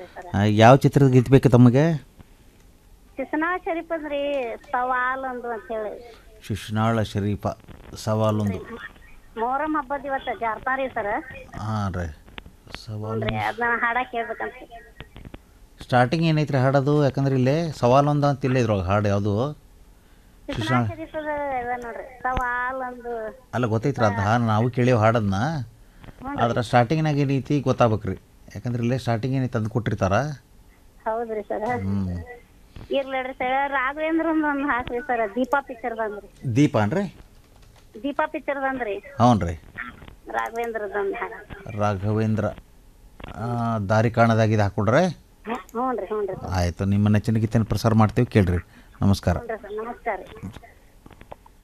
ರೀ ಸರ್ ಆ, ಯಾವ ಚಿತ್ರದ ಗೀತೆ ಬೇಕು ತಮಗೆ ಶಿಶನಾ ಶರೀಫ್ ಅಂದ್ರಿ ಸವಾಲ್ ಒಂದು ಅಂತ ಹೇಳಿ ಶಿಶುನಾಳ ಶರೀಫ ಸವಾಲೊಂದು ಮೊಹರಂ ಹಬ್ಬದ ಇವತ್ತು ಜಾರ್ತಾರಿ ಸರ್ ಹಾಂ ರೀ ಸವಾಲು ರೀ ಅದನ್ನ ಹಾಡ ಕೇಳ್ಬೇಕಂತ ಸ್ಟಾರ್ಟಿಂಗ್ ಏನೈತ್ರಿ ಹಾಡೋದು ಯಾಕಂದ್ರೆ ಇಲ್ಲೇ ಸವಾಲೊಂದು ಅಂತ ಇಲ್ಲ ಇದ್ರೊಳಗೆ ಹಾಡು ಯಾವುದು ಶಿಶನಾ ಶರೀಫ್ ಇದ ನೋಡ್ರಿ ಸವಾಲ್ ಒಂದು ಅಲ್ಲ ಗೊತ್ತೈತ್ರಿ ಅದು ಹಾಡು ನಾವು ಕೇಳೀವಿ ಹಾಡೋದನ್ನ ಆದ್ರೆ ಸ್ಟಾರ್ಟಿಂಗ್ನಾಗ ಏನೈತಿ ಗೊತ್ತಾಗ್ಬೇಕ್ರಿ ಯಾಕಂದ್ರೆ ಇಲ್ಲೇ ಸ್ಟಾರ್ಟಿಂಗ್ ಏನೈತಿ ತಂದು ಕೊಟ್ಟಿರ್ತಾರ ಹೌದ್ರಿ ಸರ್ ಹ್ಞೂ ಇರ್ಲಿಡ್ರಿ ಸರ್ ರಾಘವೇಂದ್ರ ಒಂದು ಹಾಕ್ರಿ ಸರ್ ದೀಪಾ ಪಿಕ್ಚರ್ ಬಂದ್ರಿ ದೀಪ ಅನ್ರಿ ದೀಪಾ ಪಿಕ್ಚರ್ ಬಂದ್ರಿ ಹ್ಞೂ ರೀ ರಾಘವೇಂದ್ರದೊಂದು ಹಾಡ ರಾಘವೇಂದ್ರ ಆ, ದಾರಿ ಕಾಣದಾಗಿದೆ ಹಾಕ್ಕೊಡ್ರೆ ಹ್ಞೂ ರೀ ಹ್ಞೂ ರೀ ಆಯಿತು ನಿಮ್ಮ ನೆಚ್ಚಿನ ಗೀತೆನ ಪ್ರಸಾರ ಮಾಡ್ತೀವಿ ಕೇಳ್ರಿ ನಮಸ್ಕಾರ ಹ್ಞೂ ರೀ ಸರ್ ನಮಸ್ಕಾರ ರೀ